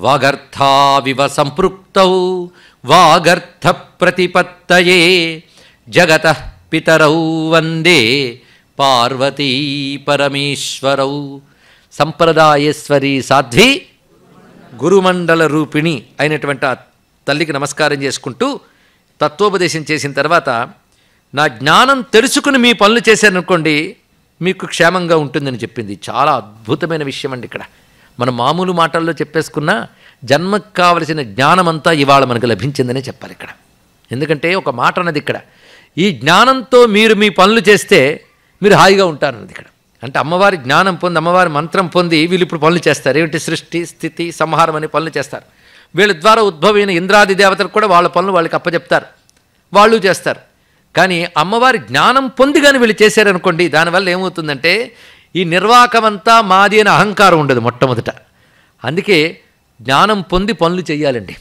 వాగర్థావివ సంపృక్తౌ వాగర్థ ప్రతిపత్తయే జగత పితరౌ వందే పార్వతీ పరమేశ్వరౌ సంప్రదాయేశ్వరి సాధ్వి గురుమండల రూపిణి అయినటువంటి ఆ తల్లికి నమస్కారం చేసుకుంటూ తత్వోపదేశం చేసిన తర్వాత నా జ్ఞానం తెలుసుకుని మీ పనులు చేశారనుకోండి మీకు క్షేమంగా ఉంటుందని చెప్పింది చాలా అద్భుతమైన విషయం అండి ఇక్కడ మన మామూలు మాటల్లో చెప్పేసుకున్న జన్మకు కావలసిన జ్ఞానమంతా ఇవాళ మనకు లభించిందనే చెప్పాలి ఇక్కడ ఎందుకంటే ఒక మాట అన్నది ఇక్కడ ఈ జ్ఞానంతో మీరు మీ పనులు చేస్తే మీరు హాయిగా ఉంటారన్నది ఇక్కడ అంటే అమ్మవారి జ్ఞానం పొంది అమ్మవారి మంత్రం పొంది వీళ్ళు ఇప్పుడు పనులు చేస్తారు ఏమిటి సృష్టి స్థితి సంహారం అనే పనులు చేస్తారు వీళ్ళ ద్వారా ఉద్భవమైన ఇంద్రాది దేవతలు కూడా వాళ్ళ పనులు వాళ్ళకి అప్పచెప్తారు వాళ్ళు చేస్తారు కానీ అమ్మవారి జ్ఞానం పొంది కానీ వీళ్ళు చేశారనుకోండి దానివల్ల ఏమవుతుందంటే ఈ నిర్వాకమంతా మాది అనే అహంకారం ఉండదు మొట్టమొదట అందుకే జ్ఞానం పొంది పనులు చేయాలండి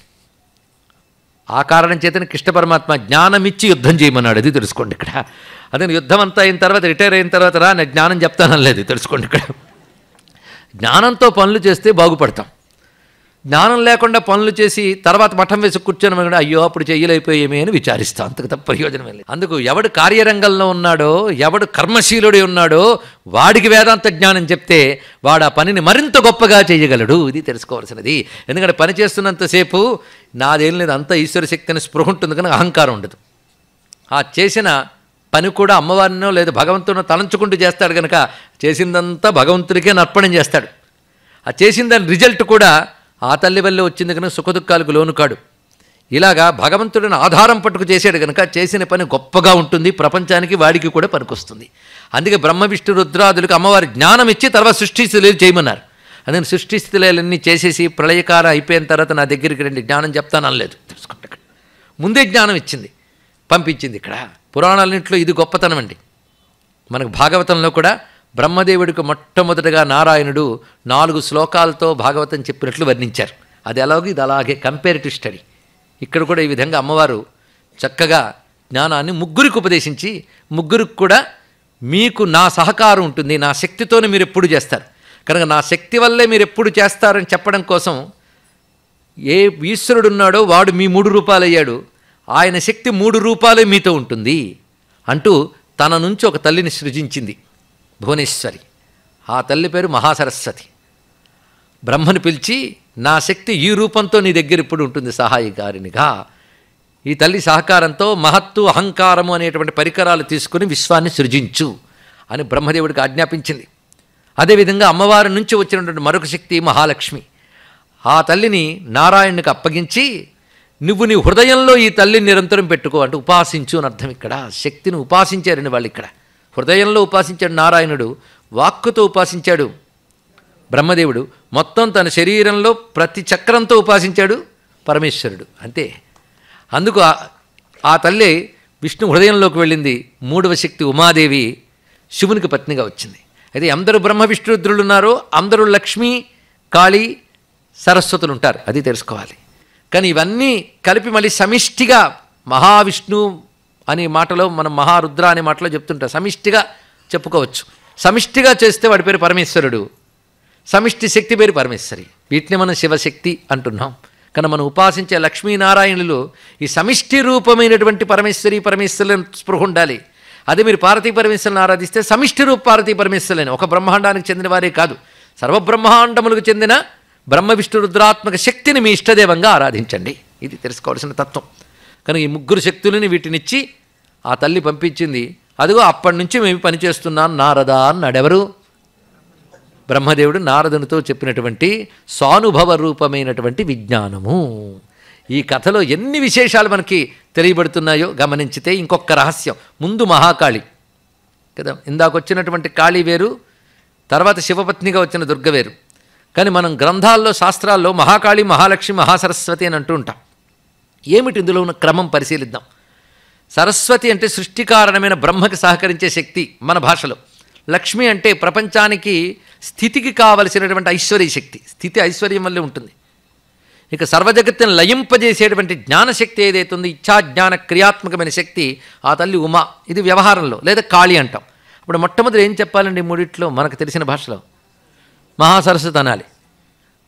ఆ కారణం చేతనే కృష్ణ పరమాత్మ జ్ఞానమిచ్చి యుద్ధం చేయమన్నాడు అది తెలుసుకోండి ఇక్కడ అదే యుద్ధం అంతా అయిన తర్వాత రిటైర్ అయిన తర్వాత రా నేను జ్ఞానం చెప్తానలేదు తెలుసుకోండి ఇక్కడ జ్ఞానంతో పనులు చేస్తే బాగుపడతాం జ్ఞానం లేకుండా పనులు చేసి తర్వాత మఠం వేసి కూర్చొని మనం కూడా, అయ్యో అప్పుడు చెయ్యలైపోయేమే అని విచారిస్తాం అంతకు తప్ప ప్రయోజనం లేదు అందుకు ఎవడు కార్యరంగంలో ఉన్నాడో ఎవడు కర్మశీలుడి ఉన్నాడో వాడికి వేదాంత జ్ఞానం చెప్తే వాడు ఆ పనిని మరింత గొప్పగా చేయగలడు ఇది తెలుసుకోవాల్సినది ఎందుకంటే పని చేస్తున్నంతసేపు నాదేం లేదు అంత ఈశ్వర శక్తి అని స్పృహ ఉంటుంది కానీ అహంకారం ఉండదు ఆ చేసిన పని కూడా అమ్మవారినో లేదా భగవంతుడినో తలంచుకుంటూ చేస్తాడు కనుక చేసిందంతా భగవంతుడికే నర్పణం చేస్తాడు ఆ చేసిన దాని రిజల్ట్ కూడా ఆ తల్లి వల్లే వచ్చింది కనుక సుఖదుఖాలకు లోను కాడు ఇలాగా భగవంతుడిని ఆధారం పట్టుకు చేశాడు కనుక చేసిన పని గొప్పగా ఉంటుంది ప్రపంచానికి వాడికి కూడా పనికొస్తుంది అందుకే బ్రహ్మ విష్ణు రుద్రాదులకు అమ్మవారి జ్ఞానం ఇచ్చి తర్వాత సృష్టి స్థితులు చేయమన్నారు అందుకని సృష్టి స్థితులన్నీ చేసేసి ప్రళయకాల అయిపోయిన తర్వాత నా దగ్గరికి రండి జ్ఞానం చెప్తాను అనలేదు తెలుసుకోండి ఇక్కడ. ముందే జ్ఞానం ఇచ్చింది పంపించింది ఇక్కడ పురాణాలన్నింటిలో ఇది గొప్పతనం అండి మనకు భాగవతంలో కూడా బ్రహ్మదేవుడికి మొట్టమొదటగా నారాయణుడు నాలుగు శ్లోకాలతో భాగవతం చెప్పినట్లు వర్ణించారు అది ఎలాగో ఇది అలాగే కంపేరిటివ్ స్టడీ ఇక్కడ కూడా ఈ విధంగా అమ్మవారు చక్కగా జ్ఞానాన్ని ముగ్గురికి ఉపదేశించి ముగ్గురికి కూడా మీకు నా సహకారం ఉంటుంది నా శక్తితోనే మీరు ఎప్పుడు చేస్తారు కనుక నా శక్తి వల్లే మీరు ఎప్పుడు చేస్తారని చెప్పడం కోసం ఏ ఈశ్వరుడు ఉన్నాడో వాడు మీ మూడు రూపాయలు అయ్యాడు ఆయన శక్తి మూడు రూపాయలే మీతో ఉంటుంది అంటూ తన నుంచి ఒక తల్లిని సృజించింది భువనేశ్వరి ఆ తల్లి పేరు మహాసరస్వతి బ్రహ్మను పిలిచి నా శక్తి ఈ రూపంతో నీ దగ్గర ఇప్పుడు ఉంటుంది సహాయకారినిగా ఈ తల్లి సహకారంతో మహత్తు అహంకారము అనేటువంటి పరికరాలు తీసుకుని విశ్వాన్ని సృజించు అని బ్రహ్మదేవుడికి ఆజ్ఞాపించింది అదేవిధంగా అమ్మవారి నుంచి వచ్చినటువంటి మరొక శక్తి మహాలక్ష్మి ఆ తల్లిని నారాయణునికి అప్పగించి నువ్వు నీ హృదయంలో ఈ తల్లిని నిరంతరం పెట్టుకో అంటే ఉపాసించు అని అర్థం ఇక్కడ శక్తిని ఉపాసించారని వాళ్ళు ఇక్కడ హృదయంలో ఉపాసించాడు నారాయణుడు వాక్కుతో ఉపాసించాడు బ్రహ్మదేవుడు మొత్తం తన శరీరంలో ప్రతి చక్రంతో ఉపాసించాడు పరమేశ్వరుడు అంతే అందుకు ఆ- ఆ తల్లి విష్ణు హృదయంలోకి వెళ్ళింది మూడవ శక్తి ఉమాదేవి శివునికి పత్నిగా వచ్చింది అయితే అందరూ బ్రహ్మ విష్ణురుద్రులు ఉన్నారో అందరూ లక్ష్మి కాళీ సరస్వతులు ఉంటారు అది తెలుసుకోవాలి కానీ ఇవన్నీ కలిపి మళ్ళీ సమిష్టిగా మహావిష్ణు అనే మాటలో మనం మహారుద్ర అనే మాటలో చెప్తుంటాం సమిష్టిగా చెప్పుకోవచ్చు సమిష్టిగా చేస్తే వాడి పేరు పరమేశ్వరుడు సమిష్టి శక్తి పేరు పరమేశ్వరి వీటిని మనం శివశక్తి అంటున్నాం కానీ మనం ఉపాసించే లక్ష్మీనారాయణులు ఈ సమిష్టి రూపమైనటువంటి పరమేశ్వరి పరమేశ్వరులను స్పృహ ఉండాలి అదే మీరు పార్వతీ పరమేశ్వరులను ఆరాధిస్తే సమిష్టి రూప పార్వతీ పరమేశ్వరులని ఒక బ్రహ్మాండానికి చెందిన వారే కాదు సర్వబ్రహ్మాండములకు చెందిన బ్రహ్మ విష్ణు రుద్రాత్మక శక్తిని మీ ఇష్టదేవంగా ఆరాధించండి ఇది తెలుసుకోవాల్సిన తత్వం కనుక ఈ ముగ్గురు శక్తులని వీటినిచ్చి ఆ తల్లి పంపించింది అదిగో అప్పటి నుంచి మేము పనిచేస్తున్నాం నారదా అన్నాడెవరు బ్రహ్మదేవుడు నారదునితో చెప్పినటువంటి స్వానుభవ రూపమైనటువంటి విజ్ఞానము ఈ కథలో ఎన్ని విశేషాలు మనకి తెలియబడుతున్నాయో గమనించితే ఇంకొక రహస్యం ముందు మహాకాళి కదా ఇందాక వచ్చినటువంటి కాళీ వేరు తర్వాత శివపత్నిగా వచ్చిన దుర్గ వేరు కానీ మనం గ్రంథాల్లో శాస్త్రాల్లో మహాకాళి మహాలక్ష్మి మహాసరస్వతి అని అంటూ ఉంటాం ఏమిటి ఇందులో ఉన్న క్రమం పరిశీలిద్దాం సరస్వతి అంటే సృష్టి కారణమైన బ్రహ్మకి సహకరించే శక్తి మన భాషలో లక్ష్మి అంటే ప్రపంచానికి స్థితికి కావలసినటువంటి ఐశ్వర్య శక్తి స్థితి ఐశ్వర్యం వల్లే ఉంటుంది ఇక సర్వజగత్తుని లయింపజేసేటువంటి జ్ఞానశక్తి ఏదైతే ఉందో ఇచ్ఛా జ్ఞాన క్రియాత్మకమైన శక్తి ఆ తల్లి ఉమా ఇది వ్యవహారంలో లేదా కాళి అంటాం ఇప్పుడు మొట్టమొదటి ఏం చెప్పాలండి ఈ మూడిట్లో మనకు తెలిసిన భాషలో మహాసరస్వతి అనాలి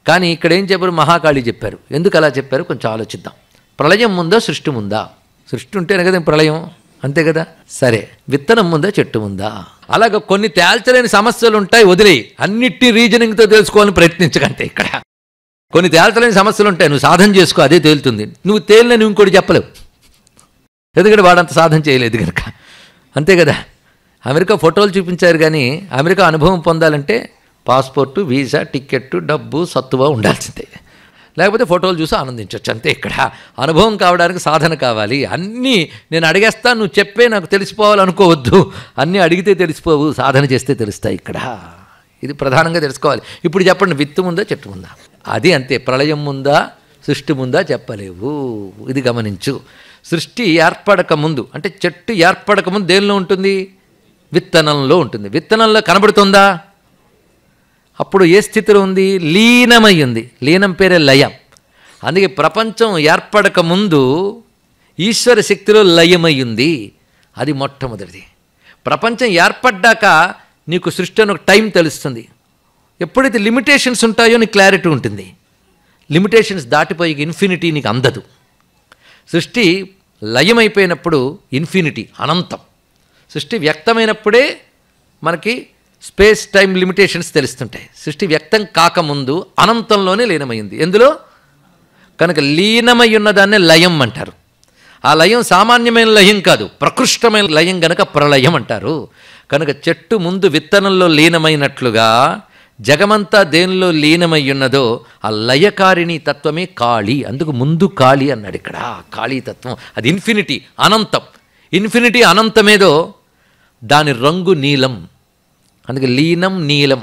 కానీ ఇక్కడ ఏం చెప్పారు మహాకాళి చెప్పారు ఎందుకు అలా చెప్పారు కొంచెం ఆలోచిద్దాం ప్రళయం ముందా సృష్టి ముందా సృష్టి ఉంటేనే కదా ప్రళయం అంతే కదా సరే విత్తనం ముందా చెట్టు ముందా అలాగ కొన్ని తేల్చలేని సమస్యలు ఉంటాయి వదిలేయి అన్నిటి రీజనింగ్తో తెలుసుకోవాలని ప్రయత్నించకంటే ఇక్కడ కొన్ని తేల్చలేని సమస్యలు ఉంటాయి నువ్వు సాధన చేసుకో అదే తేలుతుంది నువ్వు తేలిన నువ్వు ఇంకోటి చెప్పలేవు ఎందుకంటే వాడంత సాధన చేయలేదు కనుక అంతే కదా అమెరికా ఫోటోలు చూపించారు కానీ అమెరికా అనుభవం పొందాలంటే పాస్పోర్టు వీసా టికెట్ డబ్బు సత్తువ ఉండాల్సిందే లేకపోతే ఫోటోలు చూసి ఆనందించవచ్చు అంతే ఇక్కడ అనుభవం కావడానికి సాధన కావాలి అన్నీ నేను అడిగేస్తా నువ్వు చెప్పే నాకు తెలిసిపోవాలనుకోవద్దు అన్నీ అడిగితే తెలిసిపోవు సాధన చేస్తే తెలుస్తాయి ఇక్కడ ఇది ప్రధానంగా తెలుసుకోవాలి ఇప్పుడు చెప్పండి విత్తు ముందా చెట్టు ముందా అది అంతే ప్రళయం ముందా సృష్టి ముందా చెప్పలేవు ఇది గమనించు సృష్టి ఏర్పడక ముందు అంటే చెట్టు ఏర్పడక ముందు దేనిలో ఉంటుంది విత్తనంలో ఉంటుంది విత్తనంలో కనబడుతుందా అప్పుడు ఏ స్థితిలో ఉంది లీనమై ఉంది లీనం పేరే లయం అందుకే ప్రపంచం ఏర్పడక ముందు ఈశ్వర శక్తిలో లయమై ఉంది అది మొట్టమొదటిది ప్రపంచం ఏర్పడ్డాక నీకు సృష్టి అని ఒక టైం తెలుస్తుంది ఎప్పుడైతే లిమిటేషన్స్ ఉంటాయో నీకు క్లారిటీ ఉంటుంది లిమిటేషన్స్ దాటిపోయి ఇన్ఫినిటీ నీకు అందదు సృష్టి లయమైపోయినప్పుడు ఇన్ఫినిటీ అనంతం సృష్టి వ్యక్తమైనప్పుడే మనకి స్పేస్ టైం లిమిటేషన్స్ తెలుస్తుంటాయి సృష్టి వ్యక్తం కాకముందు అనంతంలోనే లీనమైంది ఎందులో కనుక లీనమై ఉన్నదాన్నే లయం అంటారు ఆ లయం సామాన్యమైన లయం కాదు ప్రకృష్టమైన లయం గనక ప్రళయం అంటారు కనుక చెట్టు ముందు విత్తనంలో లీనమైనట్లుగా జగమంతా దేనిలో లీనమై ఉన్నదో ఆ లయకారిణి తత్వమే కాళి అందుకు ముందు కాళి అన్నాడు ఇక్కడ కాళీ తత్వం అది ఇన్ఫినిటీ అనంతం ఇన్ఫినిటీ అనంతమేదో దాని రంగు నీలం అందుకే లీనం నీలం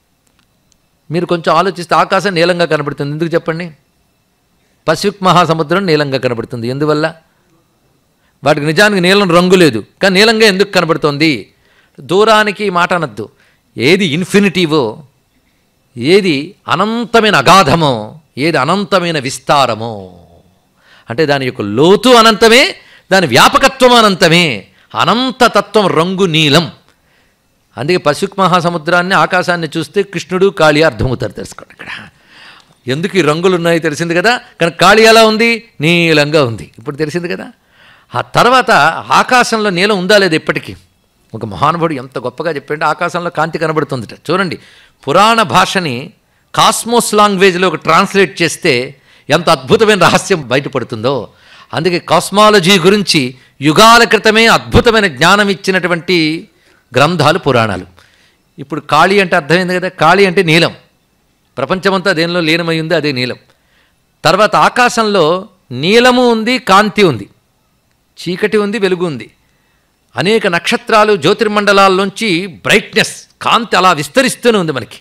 మీరు కొంచెం ఆలోచిస్తే ఆకాశం నీలంగా కనబడుతుంది ఎందుకు చెప్పండి పసిఫిక్ మహాసముద్రం నీలంగా కనబడుతుంది ఎందువల్ల వాటికి నిజానికి నీలం రంగు లేదు కానీ నీలంగా ఎందుకు కనబడుతోంది దూరానికి ఈ మాట అనద్దు ఏది ఇన్ఫినిటీవో ఏది అనంతమైన అగాధమో ఏది అనంతమైన విస్తారమో అంటే దాని యొక్క లోతు అనంతమే దాని వ్యాపకత్వం అనంతమే అనంతతత్వం రంగు నీలం అందుకే పసిఫిక్ మహాసముద్రాన్ని ఆకాశాన్ని చూస్తే కృష్ణుడు కాళీ అర్థమవుతారు తెలుసుకోండి ఇక్కడ ఎందుకు ఈ రంగులు ఉన్నాయో తెలిసింది కదా కానీ కాళీ ఎలా ఉంది నీలంగా ఉంది ఇప్పుడు తెలిసింది కదా ఆ తర్వాత ఆకాశంలో నీలం ఉందా లేదా ఇప్పటికీ ఒక మహానుభావుడు ఎంత గొప్పగా చెప్పాడు ఆకాశంలో కాంతి కనబడుతుందిట చూడండి పురాణ భాషని కాస్మోస్ లాంగ్వేజ్లోకి ట్రాన్స్లేట్ చేస్తే ఎంత అద్భుతమైన రహస్యం బయటపడుతుందో అందుకే కాస్మాలజీ గురించి యుగాల క్రితమే అద్భుతమైన జ్ఞానం ఇచ్చినటువంటి గ్రంథాలు పురాణాలు ఇప్పుడు కాళీ అంటే అర్థమైంది కదా కాళీ అంటే నీలం ప్రపంచమంతా దేనిలో లీనమై ఉంది అదే నీలం తర్వాత ఆకాశంలో నీలము ఉంది కాంతి ఉంది చీకటి ఉంది వెలుగు ఉంది అనేక నక్షత్రాలు జ్యోతిర్మండలాల్లోంచి బ్రైట్నెస్ కాంతి అలా విస్తరిస్తూనే ఉంది మనకి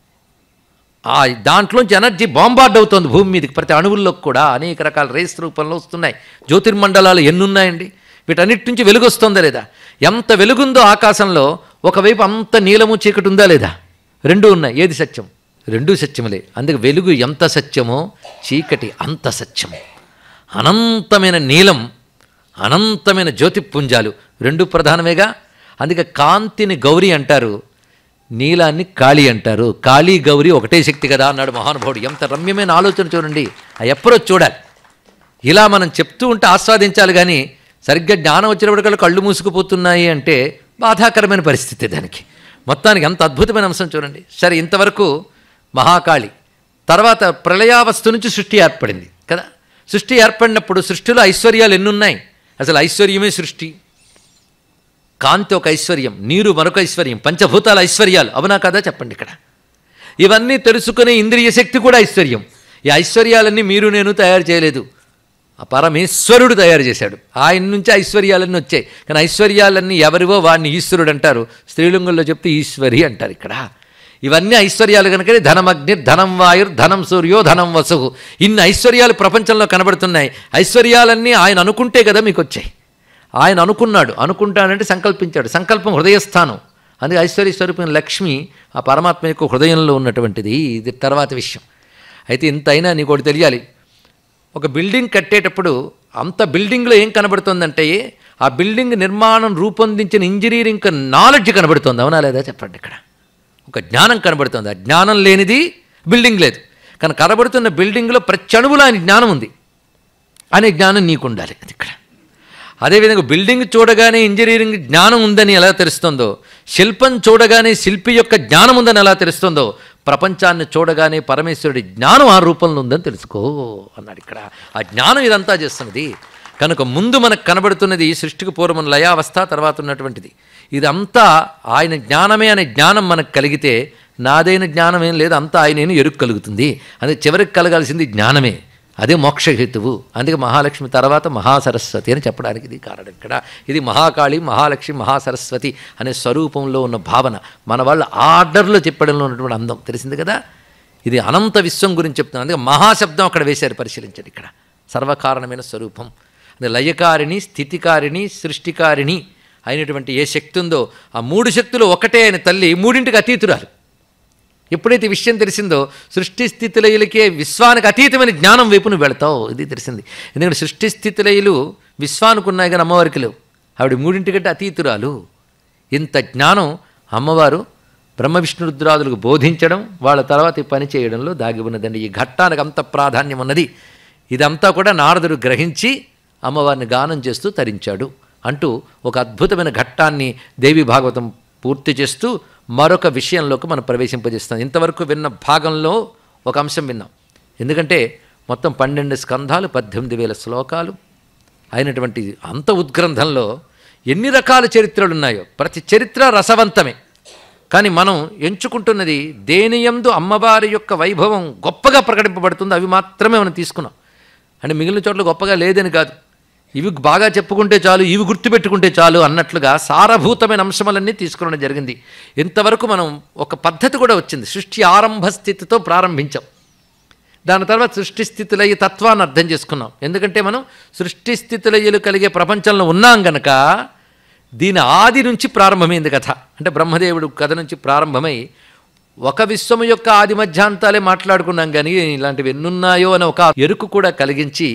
ఆ దాంట్లోంచి ఎనర్జీ బాంబార్డ్ అవుతుంది భూమి మీదకి ప్రతి అణువుల్లో కూడా అనేక రకాల రేస్ రూపంలో వస్తున్నాయి జ్యోతిర్మండలాలు ఎన్ని ఉన్నాయండి వీటన్నిటి నుంచి వెలుగు వస్తుందా లేదా ఎంత వెలుగుందో ఆకాశంలో ఒకవైపు అంత నీలము చీకటి ఉందా లేదా రెండూ ఉన్నాయి ఏది సత్యం రెండూ సత్యములే అందుకే వెలుగు ఎంత సత్యమో చీకటి అంత సత్యము అనంతమైన నీలం అనంతమైన జ్యోతిపుంజాలు రెండు ప్రధానమేగా అందుకే కాంతిని గౌరీ అంటారు నీలాన్ని కాళీ అంటారు కాళీ గౌరీ ఒకటే శక్తి కదా అన్నాడు మహానుభావుడు ఎంత రమ్యమైన ఆలోచన చూడండి ఆ ఎప్పుడో చూడాలి ఇలా మనం చెప్తూ ఉంటే ఆస్వాదించాలి కానీ సరిగ్గా జ్ఞానం వచ్చినప్పటికల్లా కళ్ళు మూసుకుపోతున్నాయి అంటే బాధాకరమైన పరిస్థితి దానికి మొత్తానికి ఎంత అద్భుతమైన అంశం చూడండి సరే ఇంతవరకు మహాకాళి తర్వాత ప్రళయావస్థ నుంచి సృష్టి ఏర్పడింది కదా సృష్టి ఏర్పడినప్పుడు సృష్టిలో ఐశ్వర్యాలు ఎన్నున్నాయి అసలు ఐశ్వర్యమే సృష్టి కాంతి ఒక ఐశ్వర్యం నీరు మరొక ఐశ్వర్యం పంచభూతాల ఐశ్వర్యాలు అవునా కదా చెప్పండి ఇక్కడ ఇవన్నీ తెలుసుకునే ఇంద్రియ శక్తి కూడా ఐశ్వర్యం ఈ ఐశ్వర్యాలన్నీ మీరు నేను తయారు చేయలేదు ఆ పరమేశ్వరుడు తయారు చేశాడు ఆయన నుంచి ఐశ్వర్యాలన్నీ వచ్చాయి కానీ ఐశ్వర్యాలన్నీ ఎవరివో వాడిని ఈశ్వరుడు అంటారు స్త్రీలింగంలో చెప్తే ఈశ్వరి అంటారు ఇక్కడ ఇవన్నీ ఐశ్వర్యాలు కనుక ధనమగ్ని ధనం వాయుర్ ధనం సూర్యో ధనం వసువు ఇన్ని ఐశ్వర్యాలు ప్రపంచంలో కనబడుతున్నాయి ఐశ్వర్యాలన్నీ ఆయన అనుకుంటే కదా మీకు వచ్చాయి ఆయన అనుకున్నాడు అనుకుంటానంటే సంకల్పించాడు సంకల్పం హృదయస్థానం అందుకే ఐశ్వర్య స్వరూపం లక్ష్మి ఆ పరమాత్మ యొక్క హృదయంలో ఉన్నటువంటిది ఇది తర్వాత విషయం అయితే ఇంత అయినా నీకు ఒకటి తెలియాలి ఒక బిల్డింగ్ కట్టేటప్పుడు అంత బిల్డింగ్లో ఏం కనబడుతుందంటే ఆ బిల్డింగ్ నిర్మాణం రూపొందించిన ఇంజనీరింగ్ నాలెడ్జ్ కనబడుతుంది అవునా లేదా చెప్పండి ఇక్కడ ఒక జ్ఞానం కనబడుతుంది ఆ జ్ఞానం లేనిది బిల్డింగ్ లేదు కానీ కనబడుతున్న బిల్డింగ్లో ప్రతి అణువులో ఆయన జ్ఞానం ఉంది అనే జ్ఞానం నీకు ఉండాలి అది ఇక్కడ అదేవిధంగా బిల్డింగ్ చూడగానే ఇంజనీరింగ్ జ్ఞానం ఉందని ఎలా తెలుస్తుందో శిల్పం చూడగానే శిల్పి యొక్క జ్ఞానం ఉందని ఎలా తెలుస్తుందో ప్రపంచాన్ని చూడగానే పరమేశ్వరుడి జ్ఞానం ఆ రూపంలో ఉందని తెలుసుకో అన్నాడు ఇక్కడ ఆ జ్ఞానం ఇదంతా చేస్తున్నది కనుక ముందు మనకు కనబడుతున్నది సృష్టికి పూర్వం లయావస్థ తర్వాత ఉన్నటువంటిది ఇదంతా ఆయన జ్ఞానమే అనే జ్ఞానం మనకు కలిగితే నాదైన జ్ఞానం ఏం లేదు అంతా ఆయన ఎరుకు కలుగుతుంది అదే చివరికి కలగాల్సింది జ్ఞానమే అదే మోక్షహేతువు అందుకే మహాలక్ష్మి తర్వాత మహాసరస్వతి అని చెప్పడానికి ఇది కారణం ఇక్కడ ఇది మహాకాళి మహాలక్ష్మి మహాసరస్వతి అనే స్వరూపంలో ఉన్న భావన మన వాళ్ళ ఆర్డర్లో చెప్పడంలో ఉన్నటువంటి అందం తెలిసింది కదా ఇది అనంత విశ్వం గురించి చెప్తున్నాను అందుకే మహాశబ్దం అక్కడ వేశారు పరిశీలించండి ఇక్కడ సర్వకారణమైన స్వరూపం అది లయకారిణి స్థితికారిణి సృష్టికారిణి అయినటువంటి ఏ శక్తి ఉందో ఆ మూడు శక్తులు ఒకటే అయిన తల్లి మూడింటికి అతీతురాలు ఎప్పుడైతే ఈ విషయం తెలిసిందో సృష్టి స్థితిలయులకే విశ్వానికి అతీతమైన జ్ఞానం వైపు నువ్వు వెళతావు ఇది తెలిసింది ఎందుకంటే సృష్టి స్థితిలయులు విశ్వానికి ఉన్నాయి కానీ అమ్మవారికి లేవు ఆవిడ మూడింటికంటే అతీతురాలు ఇంత జ్ఞానం అమ్మవారు బ్రహ్మ విష్ణు రుద్రాదులకు బోధించడం వాళ్ళ తర్వాత ఈ పని చేయడంలో దాగి ఉన్నదండి ఈ ఘట్టానికి అంత ప్రాధాన్యం ఉన్నది ఇదంతా కూడా నారదుడు గ్రహించి అమ్మవారిని గానం చేస్తూ తరించాడు అంటూ ఒక అద్భుతమైన ఘట్టాన్ని దేవి భాగవతం పూర్తి చేస్తూ మరొక విషయంలోకి మనం ప్రవేశింపజేస్తాం ఇంతవరకు విన్న భాగంలో ఒక అంశం విన్నాం ఎందుకంటే మొత్తం పన్నెండు స్కంధాలు పద్దెనిమిది వేల శ్లోకాలు అయినటువంటి అంత ఉద్గ్రంథంలో ఎన్ని రకాల చరిత్రలు ఉన్నాయో ప్రతి చరిత్ర రసవంతమే కానీ మనం ఎంచుకుంటున్నది దేనియందు అమ్మవారి యొక్క వైభవం గొప్పగా ప్రకటింపబడుతుందో అవి మాత్రమే మనం తీసుకున్నాం అంటే మిగిలిన చోట్ల గొప్పగా లేదని కాదు ఇవి బాగా చెప్పుకుంటే చాలు ఇవి గుర్తుపెట్టుకుంటే చాలు అన్నట్లుగా సారభూతమైన అంశములన్నీ తీసుకురావడం జరిగింది ఇంతవరకు మనం ఒక పద్ధతి కూడా వచ్చింది సృష్టి ఆరంభ స్థితితో ప్రారంభించాం దాని తర్వాత సృష్టి స్థితిలయ్యి తత్వాన్ని అర్థం చేసుకున్నాం ఎందుకంటే మనం సృష్టి స్థితిలయ్యలు కలిగే ప్రపంచంలో ఉన్నాం గనక దీని ఆది నుంచి ప్రారంభమైంది కథ అంటే బ్రహ్మదేవుడు కథ నుంచి ప్రారంభమై ఒక విశ్వము యొక్క ఆది మధ్యాంతాలే మాట్లాడుకున్నాం కానీ ఇలాంటివి ఎన్నున్నాయో అని ఒక ఎరుకు కూడా కలిగించి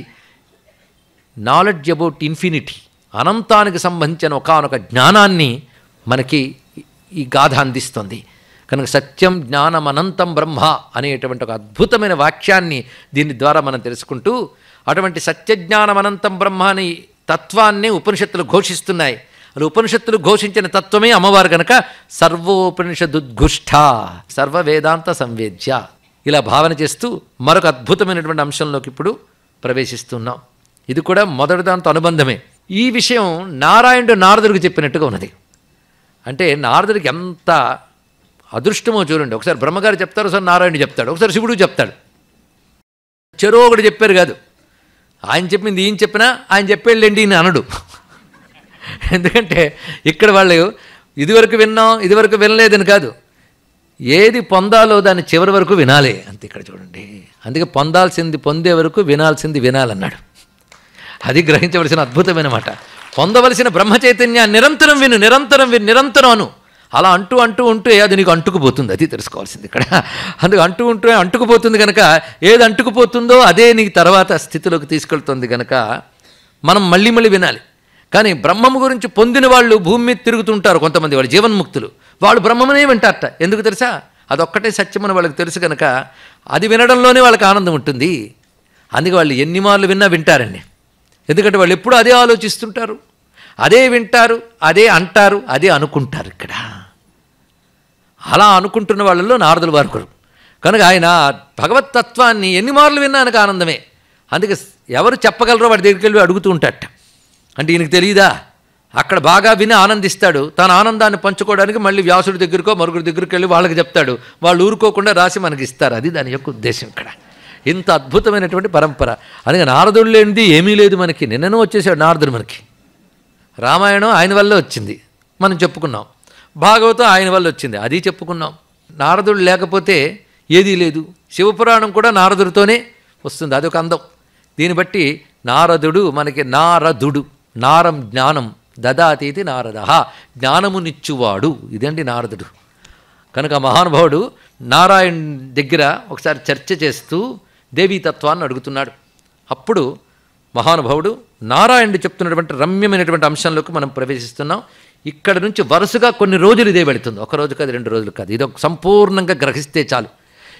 నాలెడ్జ్ అబౌట్ ఇన్ఫినిటీ అనంతానికి సంబంధించిన ఒకనొక జ్ఞానాన్ని మనకి ఈ గాథ అందిస్తుంది కనుక సత్యం జ్ఞానం అనంతం బ్రహ్మ అనేటువంటి ఒక అద్భుతమైన వాక్యాన్ని దీని ద్వారా మనం తెలుసుకుంటూ అటువంటి సత్యజ్ఞానం అనంతం బ్రహ్మ అని తత్వాన్నే ఉపనిషత్తులు ఘోషిస్తున్నాయి అది ఉపనిషత్తులు ఘోషించిన తత్వమే అమ్మవారు కనుక సర్వోపనిషదుద్ఘుష్ట సర్వ వేదాంత సంవేద్య ఇలా భావన చేస్తూ మరొక అద్భుతమైనటువంటి అంశంలోకి ఇప్పుడు ప్రవేశిస్తున్నాం ఇది కూడా మొదటి దాంతో అనుబంధమే ఈ విషయం నారాయణుడు నారదుడికి చెప్పినట్టుగా ఉన్నది అంటే నారదుడికి ఎంత అదృష్టమో చూడండి ఒకసారి బ్రహ్మగారు చెప్తారు ఒకసారి నారాయణుడు చెప్తాడు ఒకసారి శివుడు చెప్తాడు చెరో ఒకటి చెప్పారు కాదు ఆయన చెప్పింది ఈయన చెప్పినా ఆయన చెప్పేళ్ళండి అని అనడు ఎందుకంటే ఇక్కడ వాళ్ళు ఇదివరకు విన్నాం ఇదివరకు వినలేదని కాదు ఏది పొందాలో దాన్ని చివరి వరకు వినాలి అంతే ఇక్కడ చూడండి అందుకే పొందాల్సింది పొందే వరకు వినాల్సింది వినాలన్నాడు అది గ్రహించవలసిన అద్భుతమైన మాట పొందవలసిన బ్రహ్మ చైతన్యాన్ని నిరంతరం విను నిరంతరం విను నిరంతరం అను అలా అంటూ అంటూ ఉంటే అది నీకు అంటుకుపోతుంది అది తెలుసుకోవాల్సింది ఇక్కడ అందుకు అంటూ ఉంటూ అంటుకుపోతుంది కనుక ఏది అంటుకుపోతుందో అదే నీకు తర్వాత స్థితిలోకి తీసుకెళ్తుంది కనుక మనం మళ్ళీ మళ్ళీ వినాలి కానీ బ్రహ్మము గురించి పొందిన వాళ్ళు భూమి మీద తిరుగుతుంటారు కొంతమంది వాళ్ళు జీవన్ముక్తులు వాళ్ళు బ్రహ్మమనే వింటారట ఎందుకు తెలుసా అదొక్కటే సత్యమని వాళ్ళకి తెలుసు కనుక అది వినడంలోనే వాళ్ళకి ఆనందం ఉంటుంది అందుకే వాళ్ళు ఎన్ని మార్లు విన్నా వింటారండి ఎందుకంటే వాళ్ళు ఎప్పుడూ అదే ఆలోచిస్తుంటారు అదే వింటారు అదే అంటారు అదే అనుకుంటారు ఇక్కడ అలా అనుకుంటున్న వాళ్ళలో నారదులు వారు ఒకరు. కనుక ఆయన భగవతత్వాన్ని ఎన్ని మార్లు విన్నా ఆయనకు ఆనందమే అందుకే ఎవరు చెప్పగలరో వాడి దగ్గరికి వెళ్ళి అడుగుతూ ఉంటాడట అంటే ఈయనకు తెలియదా అక్కడ బాగా విని ఆనందిస్తాడు తన ఆనందాన్ని పంచుకోవడానికి మళ్ళీ వ్యాసుడి దగ్గరకో మరొకరి దగ్గరికి వెళ్ళి వాళ్ళకి చెప్తాడు వాళ్ళు ఊరుకోకుండా రాసి మనకి ఇస్తారు అది దాని యొక్క ఉద్దేశం ఇక్కడ ఇంత అద్భుతమైనటువంటి పరంపర అందుకే నారదుడు లేనిది ఏమీ లేదు మనకి నిన్ననూ వచ్చేసాడు నారదుడు మనకి రామాయణం ఆయన వల్ల వచ్చింది మనం చెప్పుకున్నాం భాగవతం ఆయన వల్ల వచ్చింది అది చెప్పుకున్నాం నారదుడు లేకపోతే ఏదీ లేదు శివపురాణం కూడా నారదుడితోనే వస్తుంది అదొక అందం దీన్ని బట్టి నారదుడు మనకి నారదుడు నారం జ్ఞానం దదాతీతి నారద జ్ఞానమునిచ్చువాడు ఇదండి నారదుడు కనుక మహానుభావుడు నారాయణ దగ్గర ఒకసారి చర్చ చేస్తూ దేవీతత్వాన్ని అడుగుతున్నాడు అప్పుడు మహానుభావుడు నారాయణుడు చెప్తున్నటువంటి రమ్యమైనటువంటి అంశంలోకి మనం ప్రవేశిస్తున్నాం ఇక్కడ నుంచి వరుసగా కొన్ని రోజులు ఇదే వెళుతుంది ఒక రోజు కాదు రెండు రోజులు కాదు ఇది ఒక సంపూర్ణంగా గ్రహిస్తే చాలు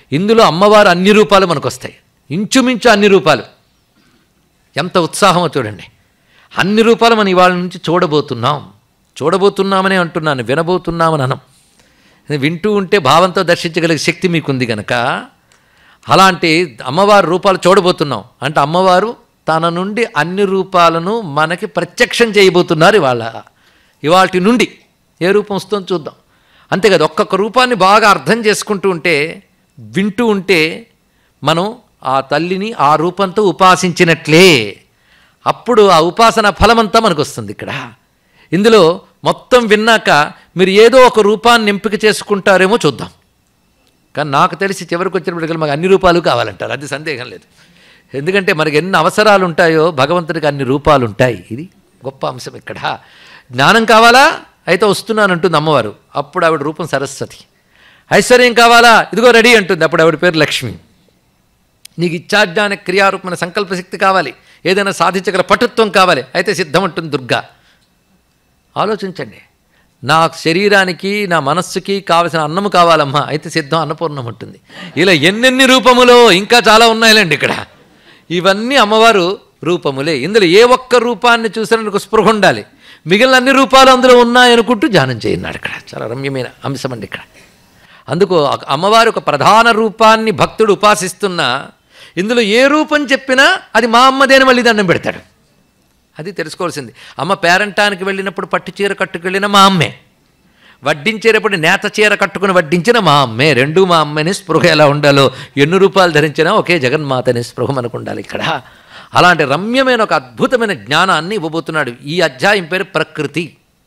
ఇందులో అమ్మవారు అన్ని రూపాలు మనకు వస్తాయి ఇంచుమించు అన్ని రూపాలు ఎంత ఉత్సాహమో చూడండి అన్ని రూపాలు మనం ఇవాళ నుంచి చూడబోతున్నాం చూడబోతున్నామనే అంటున్నాను వినబోతున్నామని అనం వింటూ ఉంటే భావంతో దర్శించగలిగే శక్తి మీకుంది గనక అలాంటి అమ్మవారి రూపాలు చూడబోతున్నాం అంటే అమ్మవారు తన నుండి అన్ని రూపాలను మనకి ప్రత్యక్షం చేయబోతున్నారు ఇవాళ ఇవాటి నుండి ఏ రూపం వస్తుందో చూద్దాం అంతే కదా ఒక్కొక్క రూపాన్ని బాగా అర్థం చేసుకుంటూ ఉంటే వింటూ ఉంటే మనం ఆ తల్లిని ఆ రూపంతో ఉపాసించినట్లే అప్పుడు ఆ ఉపాసన ఫలమంతా మనకు వస్తుంది ఇక్కడ ఇందులో మొత్తం విన్నాక మీరు ఏదో ఒక రూపాన్ని ఎంపిక చేసుకుంటారేమో చూద్దాం కానీ నాకు తెలిసి చివరికి వచ్చినప్పటికీ మాకు అన్ని రూపాలు కావాలంటారు అది సందేహం లేదు ఎందుకంటే మనకి ఎన్ని అవసరాలు ఉంటాయో భగవంతుడికి అన్ని రూపాలు ఉంటాయి ఇది గొప్ప అంశం ఇక్కడ జ్ఞానం కావాలా అయితే వస్తున్నానంటుంది అమ్మవారు అప్పుడు ఆవిడ రూపం సరస్వతి ఐశ్వర్యం కావాలా ఇదిగో రెడీ అంటుంది అప్పుడు ఆవిడ పేరు లక్ష్మి నీకు ఇచ్చాజ్ఞాన క్రియారూపమైన సంకల్పశక్తి కావాలి ఏదైనా సాధించగల పటుత్వం కావాలి అయితే సిద్ధం అంటుంది దుర్గా ఆలోచించండి నా శరీరానికి నా మనస్సుకి కావలసిన అన్నము కావాలమ్మా అయితే సిద్ధం అన్నపూర్ణం ఉంటుంది ఇలా ఎన్నెన్ని రూపములో ఇంకా చాలా ఉన్నాయిలేండి ఇక్కడ ఇవన్నీ అమ్మవారు రూపములే ఇందులో ఏ ఒక్క రూపాన్ని చూసినా నీకు స్పృహ ఉండాలి మిగిలిన అన్ని రూపాలు అందులో ఉన్నాయనుకుంటూ ధ్యానం చేయన్నాడు ఇక్కడ చాలా రమ్యమైన అంశం అండి ఇక్కడ అందుకు ఆ అమ్మవారు ఒక ప్రధాన రూపాన్ని భక్తుడు ఉపాసిస్తున్నా ఇందులో ఏ రూపం చెప్పినా అది మా అమ్మదేని మళ్ళీ దండం పెడతాడు అది తెలుసుకోవాల్సింది అమ్మ పేరంటానికి వెళ్ళినప్పుడు పట్టు చీర కట్టుకెళ్ళిన మా అమ్మే వడ్డించేటప్పుడు నేత చీర కట్టుకుని వడ్డించిన మా అమ్మే రెండు మా అమ్మని స్పృహ ఎలా ఉండాలో ఎన్ని రూపాయలు ధరించినా ఒకే జగన్మాతని స్పృహ మనకు ఉండాలి ఇక్కడ అలాంటి రమ్యమైన ఒక అద్భుతమైన జ్ఞానాన్ని ఇవ్వబోతున్నాడు ఈ అధ్యాయం పేరు ప్రకృతి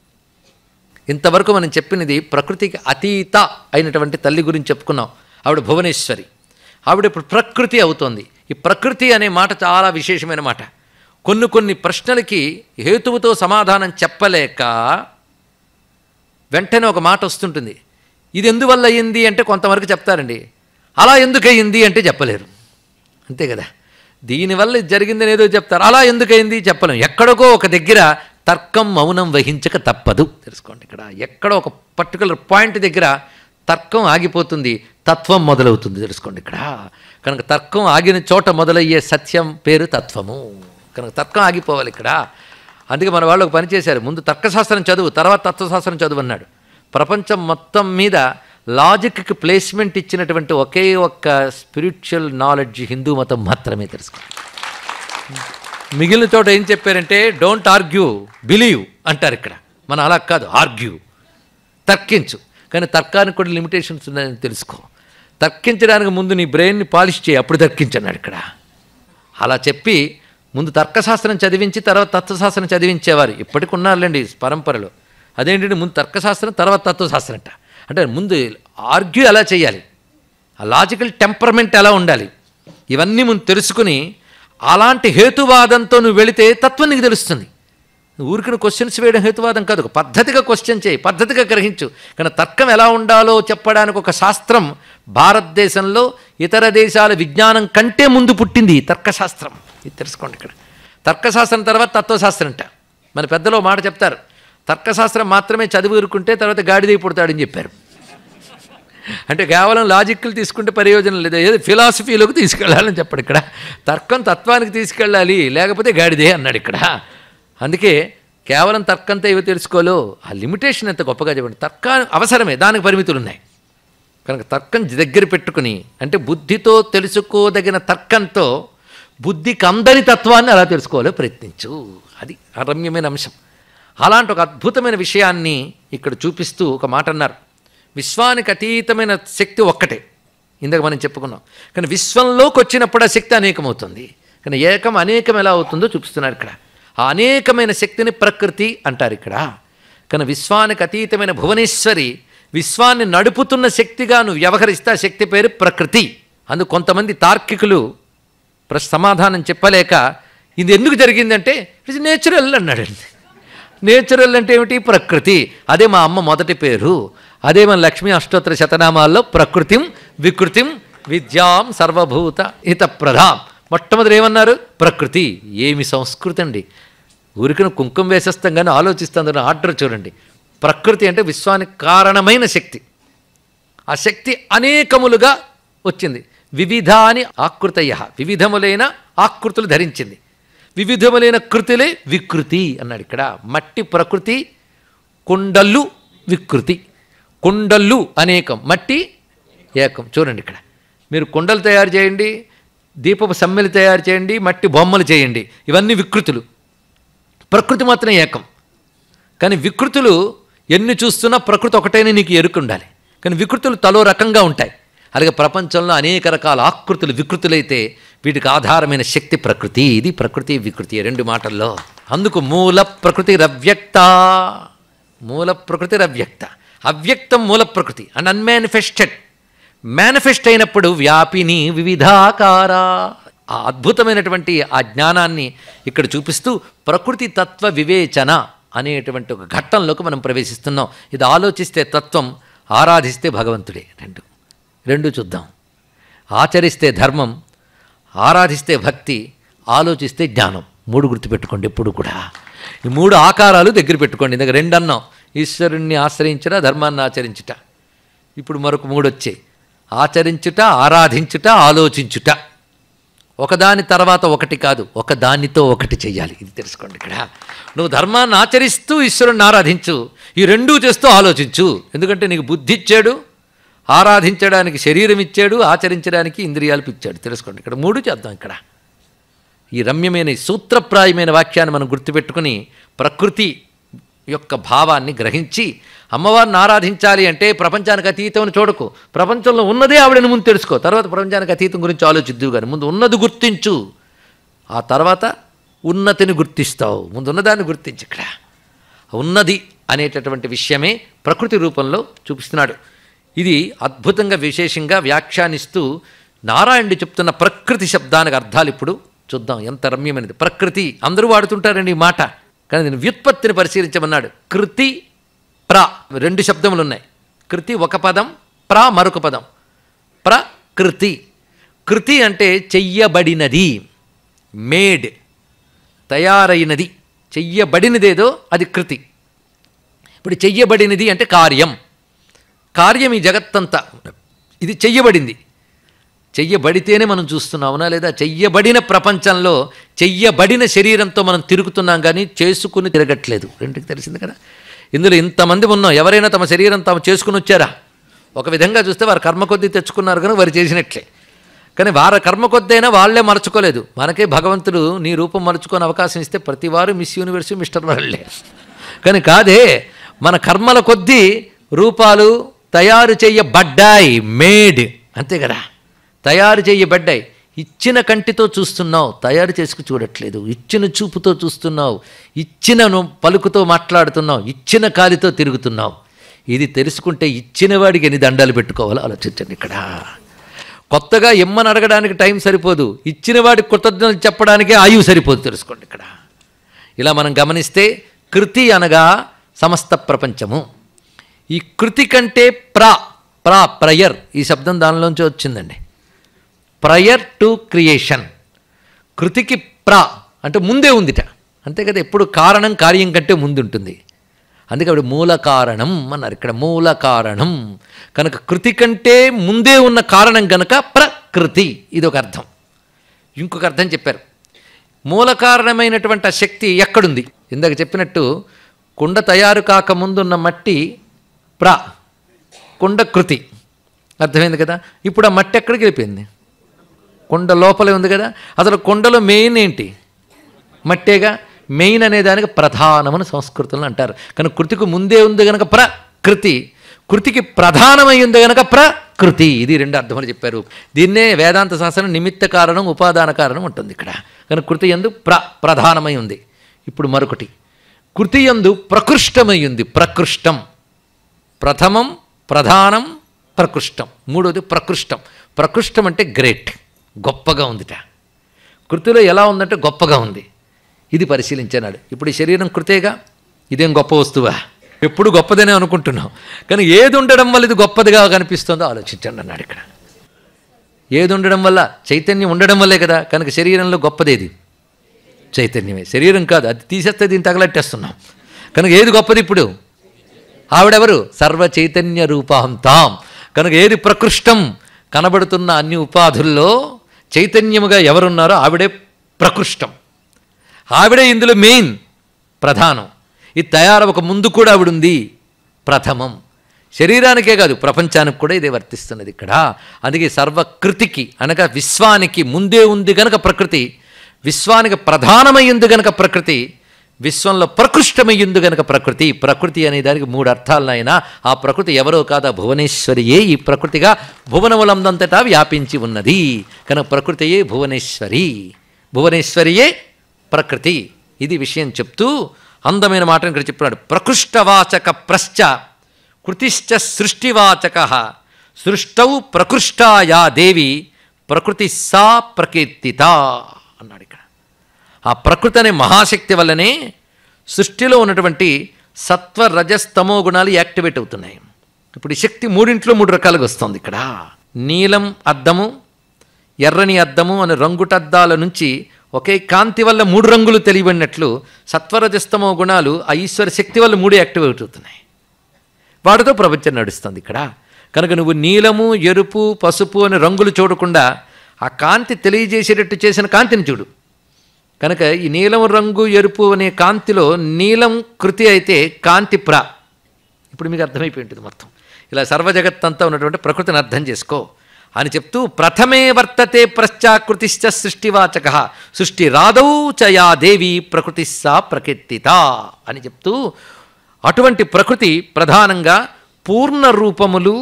ఇంతవరకు మనం చెప్పినది ప్రకృతికి అతీత అయినటువంటి తల్లి గురించి చెప్పుకున్నాం ఆవిడ భువనేశ్వరి ఆవిడ ఇప్పుడు ప్రకృతి అవుతోంది ఈ ప్రకృతి అనే మాట చాలా విశేషమైన మాట కొన్ని కొన్ని ప్రశ్నలకి హేతువుతో సమాధానం చెప్పలేక వెంటనే ఒక మాట వస్తుంటుంది ఇది ఎందువల్ల అయ్యింది అంటే కొంతవరకు చెప్తారండి అలా ఎందుకు అయ్యింది అంటే చెప్పలేరు అంతే కదా దీనివల్ల ఇది జరిగిందని ఏదో చెప్తారు అలా ఎందుకయింది చెప్పలేం ఎక్కడికో ఒక దగ్గర తర్కం మౌనం వహించక తప్పదు తెలుసుకోండి ఇక్కడ ఎక్కడో ఒక పర్టికులర్ పాయింట్ దగ్గర తర్కం ఆగిపోతుంది తత్వం మొదలవుతుంది తెలుసుకోండి ఇక్కడ కనుక తర్కం ఆగిన చోట మొదలయ్యే సత్యం పేరు తత్వము కనుక తర్కం ఆగిపోవాలి ఇక్కడ అందుకే మన వాళ్ళు ఒక పని చేశారు ముందు తర్కశాస్త్రం చదువు తర్వాత తత్వశాస్త్రం చదువు అన్నాడు ప్రపంచం మొత్తం మీద లాజిక్కి ప్లేస్మెంట్ ఇచ్చినటువంటి ఒకే ఒక్క స్పిరిచువల్ నాలెడ్జ్ హిందూ మతం మాత్రమే తెలుసుకోండి మిగిలిన చోట ఏం చెప్పారంటే డోంట్ ఆర్గ్యూ బిలీవ్ అంటారు ఇక్కడ మన అలా కాదు ఆర్గ్యూ తర్కించు కానీ తర్కానికి కూడా లిమిటేషన్స్ ఉన్నాయని తెలుసుకో తర్కించడానికి ముందు నీ బ్రెయిన్ని పాలిష్ చేయి అప్పుడు తర్కించన్నాడు ఇక్కడ అలా చెప్పి ముందు తర్కశాస్త్రం చదివించి తర్వాత తత్వశాస్త్రం చదివించేవారు ఇప్పటికి ఉన్నారులేండి పరంపరలో అదేంటంటే ముందు తర్కశాస్త్రం తర్వాత తత్వశాస్త్రం అంట అంటే ముందు ఆర్గ్యూ ఎలా చేయాలి ఆ లాజికల్ టెంపర్మెంట్ ఎలా ఉండాలి ఇవన్నీ ముందు తెలుసుకుని అలాంటి హేతువాదంతో నువ్వు వెళితే తత్వం నీకు తెలుస్తుంది ఊరికి క్వశ్చన్స్ వేయడం హేతువాదం కాదు ఒక పద్ధతిగా క్వశ్చన్ చేయి పద్ధతిగా గ్రహించు కానీ తర్కం ఎలా ఉండాలో చెప్పడానికి ఒక శాస్త్రం భారతదేశంలో ఇతర దేశాల విజ్ఞానం కంటే ముందు పుట్టింది ఈ తర్కశాస్త్రం ఇది తెలుసుకోండి ఇక్కడ తర్కశాస్త్రం తర్వాత తత్వశాస్త్రం అంట మన పెద్దలో మాట చెప్తారు తర్కశాస్త్రం మాత్రమే చదివి ఊరుకుంటే తర్వాత గాడిదై పుడతాడని చెప్పారు అంటే కేవలం లాజిక్లు తీసుకుంటే ప్రయోజనం లేదు ఏదో ఫిలాసఫీలోకి తీసుకెళ్ళాలని చెప్పడు ఇక్కడ తర్కం తత్వానికి తీసుకెళ్ళాలి లేకపోతే గాడిదే అన్నాడు ఇక్కడ అందుకే కేవలం తర్కంతో ఏవో తెలుసుకోలో ఆ లిమిటేషన్ ఎంత గొప్పగా చెప్పండి తర్క అవసరమే దానికి పరిమితులు ఉన్నాయి కనుక తర్కం దగ్గర పెట్టుకుని అంటే బుద్ధితో తెలుసుకోదగిన తర్కంతో బుద్ధికి అందని తత్వాన్ని అలా తెలుసుకోవాలో ప్రయత్నించు అది ఆ రమ్యమైన అంశం అలాంటి ఒక అద్భుతమైన విషయాన్ని ఇక్కడ చూపిస్తూ ఒక మాట అన్నారు విశ్వానికి అతీతమైన శక్తి ఒక్కటే ఇందాక మనం చెప్పుకున్నాం కానీ విశ్వంలోకి వచ్చినప్పుడు ఆ శక్తి అనేకమవుతుంది కానీ ఏకం అనేకం ఎలా అవుతుందో చూపిస్తున్నారు ఇక్కడ ఆ అనేకమైన శక్తిని ప్రకృతి అంటారు ఇక్కడ కానీ విశ్వానికి అతీతమైన భువనేశ్వరి విశ్వాన్ని నడుపుతున్న శక్తిగా నువ్వు వ్యవహరిస్తే ఆ శక్తి పేరు ప్రకృతి అందుకు కొంతమంది తార్కికులు ప్రశ్న సమాధానం చెప్పలేక ఇది ఎందుకు జరిగిందంటే ఇట్స్ నేచురల్ అన్నాడండి నేచురల్ అంటే ఏమిటి ప్రకృతి అదే మా అమ్మ మొదటి పేరు అదే మన లక్ష్మీ అష్టోత్తర శతనామాల్లో ప్రకృతిం వికృతిం విద్యాం సర్వభూత హిత ప్రధాం మొట్టమొదటి ఏమన్నారు ప్రకృతి ఏమి సంస్కృతి అండి ఊరికను కుంకుమ వేసేస్తాం కానీ ఆలోచిస్తాం దాని ఆర్డర్ చూడండి ప్రకృతి అంటే విశ్వానికి కారణమైన శక్తి ఆ శక్తి అనేకములుగా వచ్చింది వివిధాని ఆకృతయ వివిధములైన ఆకృతులు ధరించింది వివిధములైన కృతులే వికృతి అన్నాడు ఇక్కడ మట్టి ప్రకృతి కుండల్లు వికృతి కుండల్లు అనేకం మట్టి ఏకం చూడండి ఇక్కడ మీరు కుండలు తయారు చేయండి దీపపు సమ్మెలు తయారు చేయండి మట్టి బొమ్మలు చేయండి ఇవన్నీ వికృతులు ప్రకృతి మాత్రం ఏకం కానీ వికృతులు ఎన్ని చూస్తున్నా ప్రకృతి ఒకటైనా నీకు ఎరుకు ఉండాలి కానీ వికృతులు తలో రకంగా ఉంటాయి అలాగే ప్రపంచంలో అనేక రకాల ఆకృతులు వికృతులైతే వీటికి ఆధారమైన శక్తి ప్రకృతి ఇది ప్రకృతి వికృతి ఈ రెండు మాటల్లో అందుకు మూల ప్రకృతి రవ్యక్త మూల ప్రకృతి రవ్యక్త అవ్యక్తం మూల ప్రకృతి అండ్ అన్మానిఫెస్టెడ్ మేనిఫెస్ట్ అయినప్పుడు వ్యాపిని వివిధాకార ఆ అద్భుతమైనటువంటి ఆ జ్ఞానాన్ని ఇక్కడ చూపిస్తూ ప్రకృతి తత్వ వివేచన అనేటువంటి ఒక ఘట్టంలోకి మనం ప్రవేశిస్తున్నాం ఇది ఆలోచిస్తే తత్వం ఆరాధిస్తే భగవంతుడే రెండు రెండు చూద్దాం ఆచరిస్తే ధర్మం ఆరాధిస్తే భక్తి ఆలోచిస్తే జ్ఞానం మూడు గుర్తుపెట్టుకోండి ఎప్పుడు కూడా ఈ మూడు ఆకారాలు దగ్గర పెట్టుకోండి ఇందాక రెండు అన్నాం ఈశ్వరుణ్ణి ఆశ్రయించుట ధర్మాన్ని ఆచరించుట ఇప్పుడు మరొక మూడు వచ్చాయి ఆచరించుట ఆరాధించుట ఆలోచించుట ఒకదాని తర్వాత ఒకటి కాదు ఒక దానితో ఒకటి చెయ్యాలి ఇది తెలుసుకోండి ఇక్కడ నువ్వు ధర్మాన్ని ఆచరిస్తూ ఈశ్వరుణ్ణి ఆరాధించు ఈ రెండూ చేస్తూ ఆలోచించు ఎందుకంటే నీకు బుద్ధి ఇచ్చాడు ఆరాధించడానికి శరీరం ఇచ్చాడు ఆచరించడానికి ఇంద్రియాలు ఇచ్చాడు తెలుసుకోండి ఇక్కడ మూడు చేద్దాం ఇక్కడ ఈ రమ్యమైన ఈ సూత్రప్రాయమైన వాక్యాన్ని మనం గుర్తుపెట్టుకుని ప్రకృతి యొక్క భావాన్ని గ్రహించి అమ్మవారిని ఆరాధించాలి అంటే ప్రపంచానికి అతీతం చూడకు ప్రపంచంలో ఉన్నదే ఆవిడని ముందు తెలుసుకో తర్వాత ప్రపంచానికి అతీతం గురించి ఆలోచిద్దు కానీ ముందు ఉన్నది గుర్తించు ఆ తర్వాత ఉన్నతిని గుర్తిస్తావు ముందు ఉన్నదాన్ని గుర్తించు ఇక్కడ ఉన్నది అనేటటువంటి విషయమే ప్రకృతి రూపంలో చూపిస్తున్నాడు ఇది అద్భుతంగా విశేషంగా వ్యాఖ్యానిస్తూ నారాయణుడు చెప్తున్న ప్రకృతి శబ్దానికి అర్థాలు ఇప్పుడు చూద్దాం ఎంత రమ్యమైనది ప్రకృతి అందరూ వాడుతుంటారండి ఈ మాట కానీ దీని వ్యుత్పత్తిని పరిశీలించమన్నాడు కృతి ప్ర రెండు శబ్దములు ఉన్నాయి కృతి ఒక పదం ప్ర మరొక పదం ప్రకృతి కృతి అంటే చెయ్యబడినది మేడ్ తయారైనది చెయ్యబడినదేదో అది కృతి ఇప్పుడు చెయ్యబడినది అంటే కార్యం కార్యం ఈ జగత్తంతా ఇది చెయ్యబడింది చెయ్యబడితేనే మనం చూస్తున్నాం అవునా లేదా చెయ్యబడిన ప్రపంచంలో చెయ్యబడిన శరీరంతో మనం తిరుగుతున్నాం కానీ చేసుకుని తిరగట్లేదు రెండుకి తెలిసింది కదా ఇందులో ఇంతమంది ఉన్నాం ఎవరైనా తమ శరీరం తాము చేసుకుని వచ్చారా ఒక విధంగా చూస్తే వారు కర్మ కొద్దీ తెచ్చుకున్నారు కానీ వారు చేసినట్లే కానీ వారి కర్మ కొద్దైనా వాళ్ళే మరచుకోలేదు మనకే భగవంతుడు నీ రూపం మరచుకొని అవకాశం ఇస్తే ప్రతివారు మిస్ యూనివర్స్ మిస్టర్ వరల్డే కానీ కాదే మన కర్మల కొద్దీ రూపాలు తయారు చేయబడ్డాయి మేడ్ అంతే కదా తయారు చేయబడ్డాయి ఇచ్చిన కంటితో చూస్తున్నావు తయారు చేసుకు చూడట్లేదు ఇచ్చిన చూపుతో చూస్తున్నావు ఇచ్చిన ను- పలుకుతో మాట్లాడుతున్నావు ఇచ్చిన కాలితో తిరుగుతున్నావు ఇది తెలుసుకుంటే ఇచ్చిన వాడికి ఎన్ని దండాలు పెట్టుకోవాలో ఆలోచించండి ఇక్కడ కొత్తగా ఎమ్మని అడగడానికి టైం సరిపోదు ఇచ్చిన వాడికి కృతజ్ఞతలు చెప్పడానికే ఆయువు సరిపోదు తెలుసుకోండి ఇక్కడ ఇలా మనం గమనిస్తే కృతి అనగా సమస్త ప్రపంచము ఈ కృతి కంటే ప్రా ప్రా ప్రయర్ ఈ శబ్దం దానిలోంచి వచ్చిందండి ప్రయర్ టు క్రియేషన్ కృతికి ప్రా అంటే ముందే ఉందిట అంతే కదా ఎప్పుడు కారణం కార్యం కంటే ముందు ఉంటుంది అందుకే అప్పుడు మూల కారణం అన్నారు ఇక్కడ మూల కారణం కనుక కృతి కంటే ముందే ఉన్న కారణం కనుక ప్రకృతి ఇది ఒక అర్థం ఇంకొక అర్థం చెప్పారు మూల కారణమైనటువంటి ఆ శక్తి ఎక్కడుంది ఇందాక చెప్పినట్టు కుండ తయారు కాకముందున్న మట్టి ప్ర కుండ కృతి అర్థమైంది కదా ఇప్పుడు ఆ మట్టి ఎక్కడికి వెళ్ళిపోయింది కుండ లోపలే ఉంది కదా అసలు కుండలో మెయిన్ ఏంటి మట్టేగా మెయిన్ అనే దానికి ప్రధానమని సంస్కృతంలో అంటారు కానీ కృతికి ముందే ఉంది గనక ప్రకృతి కృతికి ప్రధానమై ఉంది గనక ప్రకృతి ఇది రెండు అర్థమని చెప్పారు దీన్నే వేదాంత శాస్త్రం నిమిత్త కారణం ఉపాదాన కారణం ఉంటుంది ఇక్కడ కానీ కృతి ఎందు ప్ర ప్రధానమై ఉంది ఇప్పుడు మరొకటి కృతి ఎందు ప్రకృష్టమై ఉంది ప్రకృష్టం ప్రథమం ప్రధానం ప్రకృష్టం మూడోది ప్రకృష్టం ప్రకృష్టం అంటే గ్రేట్ గొప్పగా ఉందిట కృతిలో ఎలా ఉందంటే గొప్పగా ఉంది ఇది పరిశీలించనాడు ఇప్పుడు ఈ శరీరం కృతేగా ఇదేం గొప్ప వస్తువా ఎప్పుడు గొప్పదనే అనుకుంటున్నాం కానీ ఏది ఉండడం వల్ల ఇది గొప్పదిగా కనిపిస్తుందో ఆలోచించండి అన్నాడు ఇక్కడ ఏది ఉండడం వల్ల చైతన్యం ఉండడం వల్లే కదా కనుక శరీరంలో గొప్పదేది చైతన్యమే శరీరం కాదు అది తీసేస్తే దీన్ని తగలట్టేస్తున్నాం కనుక ఏది గొప్పది ఇప్పుడు ఆవిడెవరు సర్వ చైతన్య రూపాం తాం కనుక ఏది ప్రకృష్టం కనబడుతున్న అన్ని ఉపాధుల్లో చైతన్యముగా ఎవరున్నారో ఆవిడే ప్రకృష్టం ఆవిడే ఇందులో మెయిన్ ప్రధానం ఇది తయారవక ముందు కూడా ఆవిడ ఉంది ప్రథమం శరీరానికే కాదు ప్రపంచానికి కూడా ఇదే వర్తిస్తున్నది ఇక్కడ అందుకే సర్వకృతికి అనగా విశ్వానికి ముందే ఉంది గనక ప్రకృతి విశ్వానికి ప్రధానమైంది గనక ప్రకృతి విశ్వంలో ప్రకృష్టమయ్యింది గనక ప్రకృతి ప్రకృతి అనే దానికి మూడు అర్థాలనైనా ఆ ప్రకృతి ఎవరో కాదా భువనేశ్వరియే ఈ ప్రకృతిగా భువనములందంతటా వ్యాపించి ఉన్నది కనుక ప్రకృతియే భువనేశ్వరి భువనేశ్వరియే ప్రకృతి ఇది విషయం చెప్తూ అందమైన మాట ఇక్కడ చెప్తున్నాడు ప్రకృష్టవాచక ప్రశ్చ కృతిశ్చ సృష్టివాచక సృష్టౌ ప్రకృష్టాయా దేవి ప్రకృతి సా ప్రకీర్తిత అన్నాడు ఇక్కడ ఆ ప్రకృతి అనే మహాశక్తి వల్లనే సృష్టిలో ఉన్నటువంటి సత్వ రజస్తమో గుణాలు యాక్టివేట్ అవుతున్నాయి ఇప్పుడు ఈ శక్తి మూడింట్లో మూడు రకాలుగా వస్తుంది ఇక్కడ నీలం అద్దము ఎర్రని అద్దము అనే రంగుటద్దాల నుంచి ఒకే కాంతి వల్ల మూడు రంగులు తెలియబడినట్లు సత్వరజస్తమో గుణాలు ఆ ఈశ్వర శక్తి వల్ల మూడు యాక్టివేట్ అవుతున్నాయి వాటితో ప్రపంచం నడుస్తుంది ఇక్కడ కనుక నువ్వు నీలము ఎరుపు పసుపు అనే రంగులు చూడకుండా ఆ కాంతి తెలియజేసేటట్టు చేసిన కాంతిని చూడు కనుక ఈ నీలం రంగు ఎరుపు అనే కాంతిలో నీలం కృతి అయితే కాంతి ప్ర ఇప్పుడు మీకు అర్థమైపోయి ఉంటుంది మొత్తం ఇలా సర్వజగత్తంతా ఉన్నటువంటి ప్రకృతిని అర్థం చేసుకో అని చెప్తూ ప్రథమే వర్తతే ప్రశ్చాకృతిశ్చ సృష్టివాచక సృష్టి రాదౌ చయా దేవి ప్రకృతి సా ప్రకీర్తిత అని చెప్తూ అటువంటి ప్రకృతి ప్రధానంగా పూర్ణ రూపములు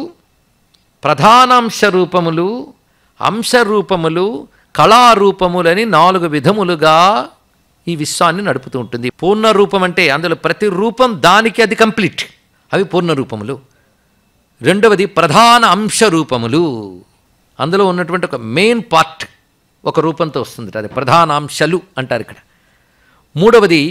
ప్రధానాంశ రూపములు అంశరూపములు కళారూపములని నాలుగు విధములుగా ఈ విశ్వాన్ని నడుపుతూ ఉంటుంది పూర్ణ రూపం అంటే అందులో ప్రతి రూపం దానికి అది కంప్లీట్ అవి పూర్ణ రూపములు రెండవది ప్రధాన అంశ రూపములు అందులో ఉన్నటువంటి ఒక మెయిన్ పార్ట్ ఒక రూపంతో వస్తుంది అది ప్రధాన అంశాలు అంటారు ఇక్కడ మూడవది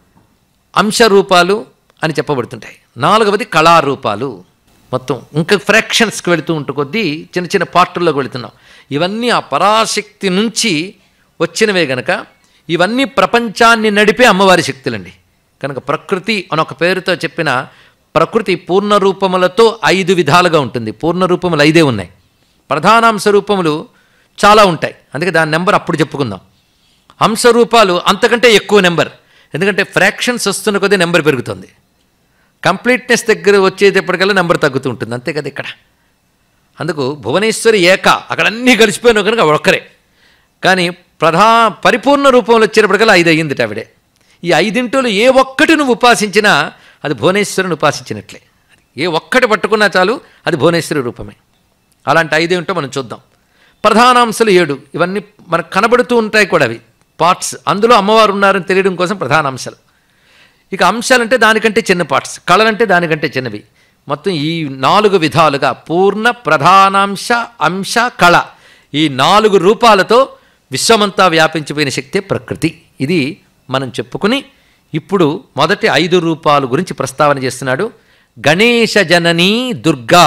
అంశరూపాలు అని చెప్పబడుతుంటాయి నాలుగవది కళారూపాలు మొత్తం ఇంకా ఫ్రాక్షన్స్కి వెళుతూ ఉంటూ కొద్దీ చిన్న చిన్న పార్టుల్లోకి వెళుతున్నాం ఇవన్నీ ఆ పరాశక్తి నుంచి వచ్చినవే గనక ఇవన్నీ ప్రపంచాన్ని నడిపే అమ్మవారి శక్తులండి కనుక ప్రకృతి అని ఒక పేరుతో చెప్పిన ప్రకృతి పూర్ణ రూపములతో ఐదు విధాలుగా ఉంటుంది పూర్ణ రూపములు ఐదే ఉన్నాయి ప్రధానాంశ రూపములు చాలా ఉంటాయి అందుకే దాని నెంబర్ అప్పుడు చెప్పుకుందాం అంశరూపాలు అంతకంటే ఎక్కువ నెంబర్ ఎందుకంటే ఫ్రాక్షన్స్ వస్తున్న కొద్దీ నెంబర్ పెరుగుతుంది కంప్లీట్నెస్ దగ్గర వచ్చేటప్పటికల్లా నెంబర్ తగ్గుతూ ఉంటుంది అంతే కదా ఇక్కడ అందుకు భువనేశ్వరి ఏక అక్కడ అన్నీ కలిసిపోయిన కనుక ఒక్కరే కానీ ప్రధా పరిపూర్ణ రూపంలో వచ్చేటప్పటికల్లా ఐదు అయ్యింది ఆవిడే ఈ ఐదింటిలో ఏ ఒక్కటి నువ్వు ఉపాసించినా అది భువనేశ్వరుని ఉపాసించినట్లే ఏ ఒక్కటి పట్టుకున్నా చాలు అది భువనేశ్వరి రూపమే అలాంటి ఐదేంటో మనం చూద్దాం ప్రధానాంశాలు ఏడు ఇవన్నీ మనకు కనబడుతూ ఉంటాయి కూడా అవి పార్ట్స్ అందులో అమ్మవారు ఉన్నారని తెలియడం కోసం ప్రధాన అంశాలు ఇక అంశాలంటే దానికంటే చిన్న పార్ట్స్ కళలంటే దానికంటే చిన్నవి మొత్తం ఈ నాలుగు విధాలుగా పూర్ణ ప్రధానాంశ అంశ కళ ఈ నాలుగు రూపాలతో విశ్వమంతా వ్యాపించిపోయిన శక్తే ప్రకృతి ఇది మనం చెప్పుకుని ఇప్పుడు మొదటి ఐదు రూపాలు గురించి ప్రస్తావన చేస్తున్నాడు గణేశ జననీ దుర్గా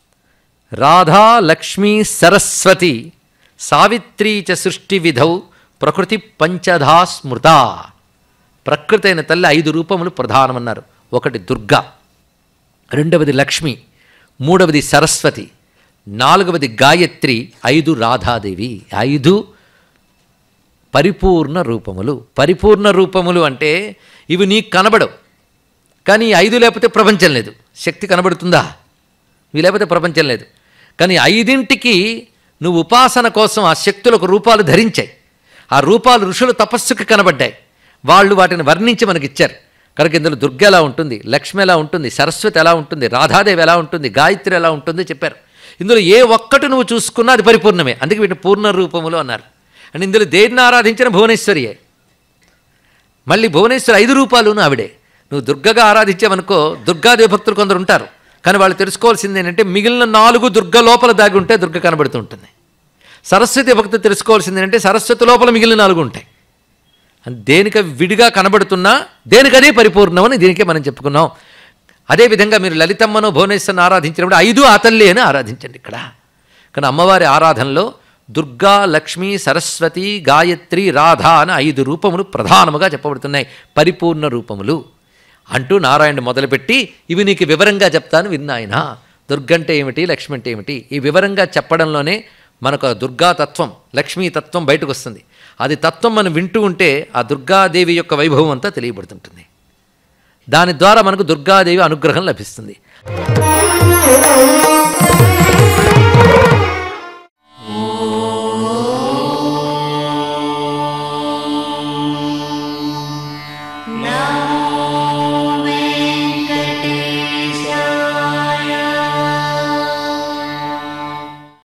రాధా లక్ష్మీ సరస్వతి సావిత్రీ చ సృష్టి విధౌ ప్రకృతి పంచధా స్మృత ప్రకృతి అయిన తల్లి ఐదు రూపములు ప్రధానమన్నారు ఒకటి దుర్గా రెండవది లక్ష్మి మూడవది సరస్వతి నాలుగవది గాయత్రి ఐదు రాధాదేవి ఐదు పరిపూర్ణ రూపములు పరిపూర్ణ రూపములు అంటే ఇవి నీకు కనబడవు కానీ ఈ ఐదు లేకపోతే ప్రపంచం లేదు శక్తి కనబడుతుందా ఇవి లేకపోతే ప్రపంచం లేదు కానీ ఐదింటికి నువ్వు ఉపాసన కోసం ఆ శక్తులకు రూపాలు ధరించాయి ఆ రూపాలు ఋషులు తపస్సుకి కనబడ్డాయి వాళ్ళు వాటిని వర్ణించి మనకి ఇచ్చారు కనుక ఇందులో దుర్గ ఎలా ఉంటుంది లక్ష్మి ఎలా ఉంటుంది సరస్వతి ఎలా ఉంటుంది రాధాదేవి ఎలా ఉంటుంది గాయత్రి ఎలా ఉంటుంది చెప్పారు ఇందులో ఏ ఒక్కటి నువ్వు చూసుకున్నా అది పరిపూర్ణమే అందుకే వీటిని పూర్ణ రూపములు అన్నారు అండ్ ఇందులో దేన్ని ఆరాధించిన భువనేశ్వరియే మళ్ళీ భువనేశ్వరి ఐదు రూపాలును ఆవిడే నువ్వు దుర్గగా ఆరాధించావనుకో దుర్గాదేవి భక్తులు కొందరు ఉంటారు కానీ వాళ్ళు తెలుసుకోవాల్సింది ఏంటంటే మిగిలిన నాలుగు దుర్గ లోపల దాగి ఉంటే దుర్గ కనబడుతూ ఉంటుంది సరస్వతి భక్తులు తెలుసుకోవాల్సింది ఏంటంటే సరస్వతి లోపల మిగిలిన నాలుగు ఉంటాయి అని దేనిక విడిగా కనబడుతున్నా దేనికదే పరిపూర్ణమని దీనికే మనం చెప్పుకున్నాం అదేవిధంగా మీరు లలితమ్మను భువనేశ్వరిని ఆరాధించినప్పుడు ఐదు ఆ తల్లి అని ఆరాధించండి ఇక్కడ కానీ అమ్మవారి ఆరాధనలో దుర్గా లక్ష్మి సరస్వతి గాయత్రి రాధ అని ఐదు రూపములు ప్రధానముగా చెప్పబడుతున్నాయి పరిపూర్ణ రూపములు అంటూ నారాయణ మొదలుపెట్టి ఇవి నీకు వివరంగా చెప్తాను విన్నాయన దుర్గంటే ఏమిటి లక్ష్మి అంటే ఏమిటి ఈ వివరంగా చెప్పడంలోనే మనకు ఆ దుర్గాతత్వం లక్ష్మీ తత్వం బయటకు వస్తుంది అది తత్వం మనం వింటూ ఉంటే ఆ దుర్గాదేవి యొక్క వైభవం అంతా తెలియబడుతుంటుంది దాని ద్వారా మనకు దుర్గాదేవి అనుగ్రహం లభిస్తుంది Thank you.